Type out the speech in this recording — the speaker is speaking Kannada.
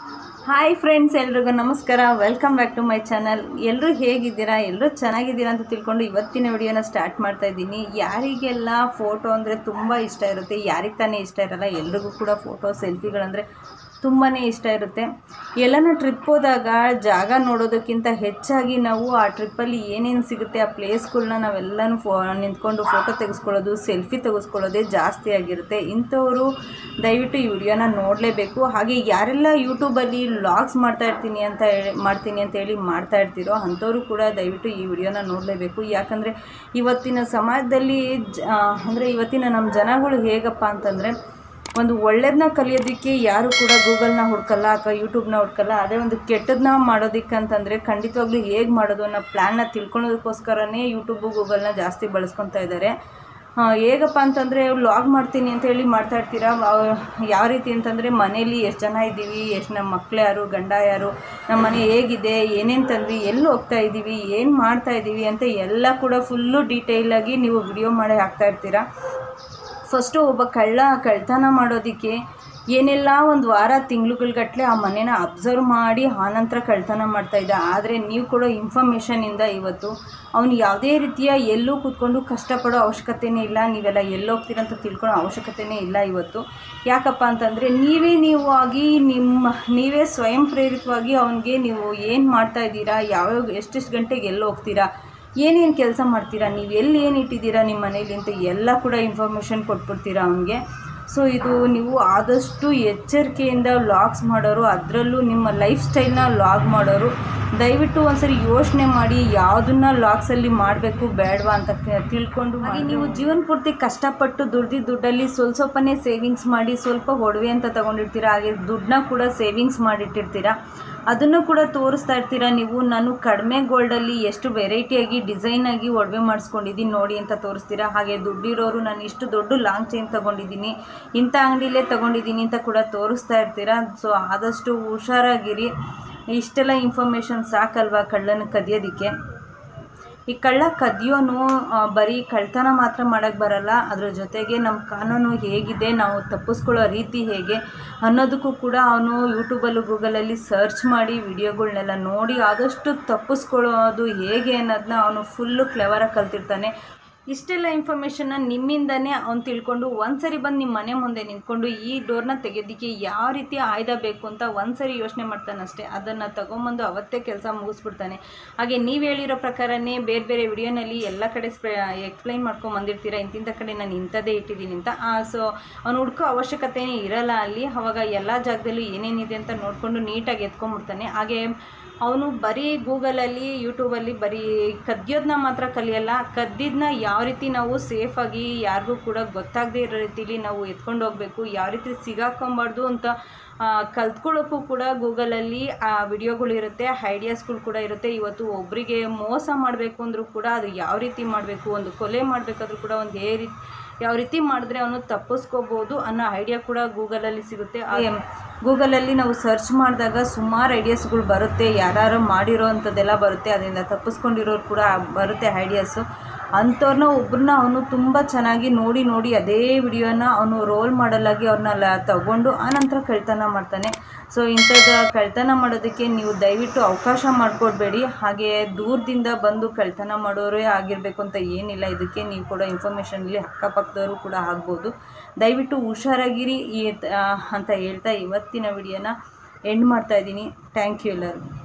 ಹಾಯ್ ಫ್ರೆಂಡ್ಸ್ ಎಲ್ರಿಗೂ ನಮಸ್ಕಾರ welcome back to my channel ಎಲ್ಲರೂ ಹೇಗಿದ್ದೀರಾ ಎಲ್ಲರೂ ಚೆನ್ನಾಗಿದ್ದೀರಾ ಅಂತ ತಿಳ್ಕೊಂಡು ಇವತ್ತಿನ ವಿಡಿಯೋನ ಸ್ಟಾರ್ಟ್ ಮಾಡ್ತಾ ಇದ್ದೀನಿ ಯಾರಿಗೆಲ್ಲ ಫೋಟೋ ಅಂದರೆ ತುಂಬ ಇಷ್ಟ ಇರುತ್ತೆ ಯಾರಿಗೆ ತಾನೇ ಇಷ್ಟ ಇರಲ್ಲ ಎಲ್ರಿಗೂ ಕೂಡ ಫೋಟೋ ಸೆಲ್ಫಿಗಳಂದರೆ ತುಂಬಾ ಇಷ್ಟ ಇರುತ್ತೆ ಎಲ್ಲನ ಟ್ರಿಪ್ ಹೋದಾಗ ಜಾಗ ನೋಡೋದಕ್ಕಿಂತ ಹೆಚ್ಚಾಗಿ ನಾವು ಆ ಟ್ರಿಪ್ಪಲ್ಲಿ ಏನೇನು ಸಿಗುತ್ತೆ ಆ ಪ್ಲೇಸ್ಗಳನ್ನ ನಾವೆಲ್ಲನೂ ಫೋ ನಿಂತ್ಕೊಂಡು ಫೋಟೋ ತೆಗೆಸ್ಕೊಳ್ಳೋದು ಸೆಲ್ಫಿ ತೆಗೆಸ್ಕೊಳ್ಳೋದೇ ಜಾಸ್ತಿ ಆಗಿರುತ್ತೆ ಇಂಥವರು ದಯವಿಟ್ಟು ಈ ವಿಡಿಯೋನ ನೋಡಲೇಬೇಕು ಹಾಗೆ ಯಾರೆಲ್ಲ ಯೂಟ್ಯೂಬಲ್ಲಿ ವ್ಲಾಗ್ಸ್ ಮಾಡ್ತಾ ಇರ್ತೀನಿ ಅಂತ ಹೇಳಿ ಮಾಡ್ತೀನಿ ಅಂತ ಹೇಳಿ ಮಾಡ್ತಾ ಇರ್ತೀರೋ ಅಂಥವರು ಕೂಡ ದಯವಿಟ್ಟು ಈ ವಿಡಿಯೋನ ನೋಡಲೇಬೇಕು ಯಾಕಂದರೆ ಇವತ್ತಿನ ಸಮಾಜದಲ್ಲಿ ಜ ಅಂದರೆ ಇವತ್ತಿನ ನಮ್ಮ ಜನಗಳು ಹೇಗಪ್ಪ ಅಂತಂದರೆ ಒಂದು ಒಳ್ಳೇದನ್ನ ಕಲಿಯೋದಕ್ಕೆ ಯಾರು ಕೂಡ ಗೂಗಲ್ನ ಹುಡ್ಕಲ್ಲ ಅಥವಾ ಯೂಟ್ಯೂಬ್ನ ಹುಡ್ಕಲ್ಲ ಅದೇ ಒಂದು ಕೆಟ್ಟದನ್ನ ಮಾಡೋದಕ್ಕೆ ಅಂತಂದರೆ ಖಂಡಿತವಾಗ್ಲೂ ಹೇಗೆ ಮಾಡೋದು ಅನ್ನೋ ಪ್ಲ್ಯಾನ್ನ ತಿಳ್ಕೊಳ್ಳೋದಕ್ಕೋಸ್ಕರನೇ ಯೂಟ್ಯೂಬು ಗೂಗಲ್ನ ಜಾಸ್ತಿ ಬಳಸ್ಕೊತಾ ಇದ್ದಾರೆ ಆ, ಹೇಗಪ್ಪ ಅಂತಂದರೆ ವ್ಲಾಗ್ ಮಾಡ್ತೀನಿ ಅಂತ ಹೇಳಿ ಮಾಡ್ತಾ ಇರ್ತೀರಾ ಅವ್- ಯಾವ ರೀತಿ ಅಂತಂದರೆ ಮನೇಲಿ ಎಷ್ಟು ಜನ ಇದ್ದೀವಿ ಎಷ್ಟು ನಮ್ಮ ಮಕ್ಳು ಯಾರು ಗಂಡ ಯಾರು ನಮ್ಮ ಮನೆ ಹೇಗಿದೆ ಏನೇನು ತಂದ್ವಿ ಎಲ್ಲಿ ಹೋಗ್ತಾ ಇದ್ದೀವಿ ಏನು ಮಾಡ್ತಾ ಇದ್ದೀವಿ ಅಂತ ಎಲ್ಲ ಕೂಡ ಫುಲ್ಲು ಡೀಟೇಲಾಗಿ ನೀವು ವಿಡಿಯೋ ಮಾಡಿ ಹಾಕ್ತಾ ಇರ್ತೀರಾ ಫಸ್ಟು ಒಬ್ಬ ಕಳ್ಳ ಕಳ್ತನ ಮಾಡೋದಕ್ಕೆ ಏನೆಲ್ಲ ಒಂದು ವಾರ ತಿಂಗಳುಗಳ್ಗಟ್ಟಲೆ ಆ ಮನೇನ ಅಬ್ಸರ್ವ್ ಮಾಡಿ ಆನಂತರ ಕಳ್ತನ ಮಾಡ್ತಾಯಿದ್ದ ಆದರೆ ನೀವು ಕೊಡೋ ಇನ್ಫಾರ್ಮೇಷನಿಂದ ಇವತ್ತು ಅವನು ಯಾವುದೇ ರೀತಿಯ ಎಲ್ಲೂ ಕೂತ್ಕೊಂಡು ಕಷ್ಟಪಡೋ ಅವಶ್ಯಕತೆನೇ ಇಲ್ಲ ನೀವೆಲ್ಲ ಎಲ್ಲೋಗ್ತೀರಂತ ತಿಳ್ಕೊಳ್ಳೋ ಅವಶ್ಯಕತೆನೇ ಇಲ್ಲ ಇವತ್ತು ಯಾಕಪ್ಪ ಅಂತಂದರೆ ನೀವೇ ನೀವು ಆಗಿ ನಿಮ್ಮ ನೀವೇ ಸ್ವಯಂ ಪ್ರೇರಿತವಾಗಿ ಅವನಿಗೆ ನೀವು ಏನು ಮಾಡ್ತಾ ಇದ್ದೀರಾ ಯಾವ್ಯಾವ ಎಷ್ಟೆಷ್ಟು ಗಂಟೆಗೆ ಎಲ್ಲಿ ಹೋಗ್ತೀರಾ ಏನೇನು ಕೆಲಸ ಮಾಡ್ತೀರಾ ನೀವು ಎಲ್ಲಿ ಏನು ಇಟ್ಟಿದ್ದೀರಾ ನಿಮ್ಮ ಮನೇಲಿ ಅಂತ ಎಲ್ಲ ಕೂಡ ಇನ್ಫಾರ್ಮೇಷನ್ ಕೊಟ್ಬಿಡ್ತೀರಾ ಅವನಿಗೆ ಸೊ ಇದು ನೀವು ಆದಷ್ಟು ಎಚ್ಚರಿಕೆಯಿಂದ ವ್ಲಾಗ್ಸ್ ಮಾಡೋರು ಅದರಲ್ಲೂ ನಿಮ್ಮ ಲೈಫ್ ಸ್ಟೈಲ್ನ ವ್ಲಾಗ್ ಮಾಡೋರು ದಯವಿಟ್ಟು ಒಂದ್ಸರಿ ಯೋಚನೆ ಮಾಡಿ ಯಾವುದನ್ನ ವ್ಲಾಗ್ಸಲ್ಲಿ ಮಾಡಬೇಕು ಬೇಡವಾ ಅಂತ ಕ- ತಿಳ್ಕೊಂಡು ಹಾಗೆ ನೀವು ಜೀವನ ಪೂರ್ತಿ ಕಷ್ಟಪಟ್ಟು ದುಡ್ದಿದ್ದ ದುಡ್ಡಲ್ಲಿ ಸ್ವಲ್ಪ ಸ್ವಲ್ಪನೇ ಸೇವಿಂಗ್ಸ್ ಮಾಡಿ ಸ್ವಲ್ಪ ಒಡವೆ ಅಂತ ತಗೊಂಡಿರ್ತೀರಾ ಹಾಗೆ ದುಡ್ಡನ್ನ ಕೂಡ ಸೇವಿಂಗ್ಸ್ ಮಾಡಿಟ್ಟಿರ್ತೀರಾ ಅದನ್ನು ಕೂಡ ತೋರಿಸ್ತಾ ಇರ್ತೀರಾ ನೀವು ನಾನು ಕಡಿಮೆ ಗೋಲ್ಡಲ್ಲಿ ಎಷ್ಟು ವೆರೈಟಿಯಾಗಿ ಡಿಸೈನಾಗಿ ಒಡವೆ ಮಾಡಿಸ್ಕೊಂಡಿದ್ದೀನಿ ನೋಡಿ ಅಂತ ತೋರಿಸ್ತೀರಾ ಹಾಗೆ ದುಡ್ಡಿರೋರು ನಾನು ಇಷ್ಟು ದೊಡ್ಡ ಲಾಂಗ್ ಚೈನ್ ತೊಗೊಂಡಿದ್ದೀನಿ ಇಂಥ ಅಂಗಡಿಲೇ ತೊಗೊಂಡಿದ್ದೀನಿ ಅಂತ ಕೂಡ ತೋರಿಸ್ತಾ ಇರ್ತೀರಾ ಸೊ ಆದಷ್ಟು ಹುಷಾರಾಗಿರಿ ಇಷ್ಟೆಲ್ಲ ಇನ್ಫಾರ್ಮೇಷನ್ ಸಾಕಲ್ವಾ ಕಳ್ಳನ ಕದಿಯೋದಕ್ಕೆ ಈ ಕಳ್ಳ ಕದಿಯೋನು ಆ, ಬರೀ ಕಳ್ತನ ಮಾತ್ರ ಮಾಡೋಕ್ಕೆ ಬರಲ್ಲ ಅದ್ರ ಜೊತೆಗೆ ನಮ್ಮ ಕಾನೂನು ಹೇಗಿದೆ ನಾವು ತಪ್ಪಿಸ್ಕೊಳ್ಳೋ ರೀತಿ ಹೇಗೆ ಅನ್ನೋದಕ್ಕೂ ಕೂಡ ಅವನು ಯೂಟ್ಯೂಬಲ್ಲೂ ಗೂಗಲಲ್ಲಿ ಸರ್ಚ್ ಮಾಡಿ ವಿಡಿಯೋಗಳ್ನೆಲ್ಲ ನೋಡಿ ಆದಷ್ಟು ತಪ್ಪಿಸ್ಕೊಳ್ಳೋದು ಹೇಗೆ ಅನ್ನೋದನ್ನ ಅವನು ಫುಲ್ಲು ಕ್ಲೆವರಾಗಿ ಕಲ್ತಿರ್ತಾನೆ ಇಷ್ಟೆಲ್ಲ ಇನ್ಫಾರ್ಮೇಷನ್ನ ನಿಮ್ಮಿಂದನೇ ಅವ್ನು ತಿಳ್ಕೊಂಡು ಒಂದ್ಸರಿ ಬಂದು ನಿಮ್ಮ ಮನೆ ಮುಂದೆ ನಿಂತ್ಕೊಂಡು ಈ ಡೋರ್ನ ತೆಗೆಯೋದಕ್ಕೆ ಯಾವ ರೀತಿ ಆಯ್ದ ಬೇಕು ಅಂತ ಒಂದ್ಸರಿ ಯೋಚನೆ ಮಾಡ್ತಾನಷ್ಟೇ ಅದನ್ನು ತಗೊಂಬಂದು ಅವತ್ತೇ ಕೆಲಸ ಮುಗಿಸ್ಬಿಡ್ತಾನೆ ಹಾಗೆ ನೀವು ಹೇಳಿರೋ ಪ್ರಕಾರನೇ ಬೇರೆ ಬೇರೆ ವಿಡಿಯೋನಲ್ಲಿ ಎಲ್ಲ ಕಡೆ ಸ್ಪ್ರೇ ಎಕ್ಸ್ಪ್ಲೈನ್ ಮಾಡ್ಕೊಂಡು ಬಂದಿರ್ತೀರ ಇಂತಿಂಥ ಕಡೆ ನಾನು ಇಂಥದ್ದೇ ಇಟ್ಟಿದ್ದೀನಿ ಅಂತ ಸೊ ಅವ್ನು ಹುಡ್ಕೋ ಅವಶ್ಯಕತೆನೇ ಇರಲ್ಲ ಅಲ್ಲಿ ಅವಾಗ ಎಲ್ಲ ಜಾಗದಲ್ಲೂ ಏನೇನಿದೆ ಅಂತ ನೋಡಿಕೊಂಡು ನೀಟಾಗಿ ಎತ್ಕೊಂಡ್ಬಿಡ್ತಾನೆ ಹಾಗೆ ಅವನು ಬರೀ ಗೂಗಲಲ್ಲಿ ಯೂಟ್ಯೂಬಲ್ಲಿ ಬರೀ ಕದ್ಯೋದನ್ನ ಮಾತ್ರ ಕಲಿಯಲ್ಲ ಕದ್ದಿದ್ದನ್ನ ಯಾವ ರೀತಿ ನಾವು ಸೇಫಾಗಿ ಯಾರಿಗೂ ಕೂಡ ಗೊತ್ತಾಗದೇ ಇರೋ ರೀತಿಲಿ ನಾವು ಎತ್ಕೊಂಡು ಹೋಗಬೇಕು ಯಾವ ರೀತಿ ಸಿಗಾಕೊಂಬಾರ್ದು ಅಂತ ಆ, ಕಲ್ತ್ಕೊಳ್ಳೋಕ್ಕೂ ಕೂಡ ಗೂಗಲಲ್ಲಿ ಆ ವಿಡಿಯೋಗಳಿರುತ್ತೆ ಐಡಿಯಾಸ್ಗಳು ಕೂಡ ಇರುತ್ತೆ ಇವತ್ತು ಒಬ್ಬರಿಗೆ ಮೋಸ ಮಾಡಬೇಕು ಅಂದರೂ ಕೂಡ ಅದು ಯಾವ ರೀತಿ ಮಾಡಬೇಕು ಒಂದು ಕೊಲೆ ಮಾಡಬೇಕಾದ್ರೂ ಕೂಡ ಒಂದು ಏ ರೀತಿ ಯಾವ ರೀತಿ ಮಾಡಿದ್ರೆ ಅವನು ತಪ್ಪಿಸ್ಕೋಬೋದು ಅನ್ನೋ ಐಡಿಯಾ ಕೂಡ ಗೂಗಲಲ್ಲಿ ಸಿಗುತ್ತೆ ಹಾಗೆ ಗೂಗಲಲ್ಲಿ ನಾವು ಸರ್ಚ್ ಮಾಡಿದಾಗ ಸುಮಾರು ಐಡಿಯಾಸ್ಗಳು ಬರುತ್ತೆ ಯಾರು ಮಾಡಿರೋ ಅಂಥದ್ದೆಲ್ಲ ಬರುತ್ತೆ ಅದರಿಂದ ತಪ್ಪಿಸ್ಕೊಂಡಿರೋರು ಕೂಡ ಬರುತ್ತೆ ಐಡಿಯಾಸು ಅಂಥವ್ರನ್ನ ಒಬ್ಬರನ್ನ ಅವನು ತುಂಬ ಚೆನ್ನಾಗಿ ನೋಡಿ ನೋಡಿ ಅದೇ ವಿಡಿಯೋನ ಅವನು ರೋಲ್ ಮಾಡಲಾಗಿ ಅವ್ರನ್ನ ತಗೊಂಡು ಆನಂತರ ಕಳ್ತನ ಮಾಡ್ತಾನೆ ಸೊ ಇಂಥದ್ದು ಕಳ್ತನ ಮಾಡೋದಕ್ಕೆ ನೀವು ದಯವಿಟ್ಟು ಅವಕಾಶ ಮಾಡಿಕೊಡ್ಬೇಡಿ ಹಾಗೆ ದೂರದಿಂದ ಬಂದು ಕಳ್ತನ ಮಾಡೋರೇ ಆಗಿರಬೇಕು ಅಂತ ಏನಿಲ್ಲ ಇದಕ್ಕೆ ನೀವು ಕೊಡೋ ಇನ್ಫಾರ್ಮೇಷನಲ್ಲಿ ಅಕ್ಕಪಕ್ಕದವರು ಕೂಡ ಆಗ್ಬೋದು ದಯವಿಟ್ಟು ಹುಷಾರಾಗಿರಿ ಈ ಅಂತ ಹೇಳ್ತಾ ಇವತ್ತಿನ ವಿಡಿಯೋನ ಎಂಡ್ ಮಾಡ್ತಾ ಇದ್ದೀನಿ ಥ್ಯಾಂಕ್ ಯು ಎಲ್ಲರಿಗೂ